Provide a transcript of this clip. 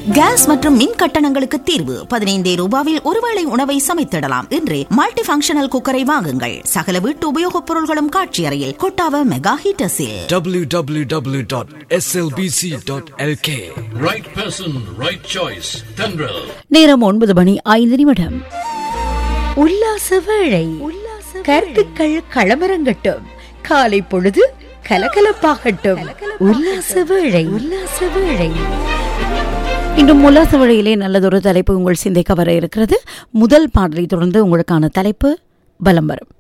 Case மற்றும் மின் கட்டணங்களுக்கு தீர்வு பதினைந்தே ரூபாவில் ஒருவேளை உணவை சமைத்திடலாம் என்று மல்டி ஃபங்க்ஷனல் குக்கரை வாங்குங்கள் சகல வீட்டு உபயோகப் பொருள்களும் காட்சி அறையில் கொட்டாவ மெகா ஹீட்டர்ஸில் www.slbc.lk Right person, right choice. Tendril. நேரம் ஒன்பது மணி ஐந்து நிமிடம் உல்லாச வேளை கருத்துக்கள் களமரங்கட்டும் காலை பொழுது கலகலப்பாகட்டும் உல்லாச வேளை உல்லாச வேளை இன்றும் உல்லாச வேளையிலே நல்லதொரு தலைப்பு உங்கள் சிந்தைக்கு வர இருக்கிறது முதல் பாடலை தொடர்ந்து உங்களுக்கான தலைப்பு பலம் வரும்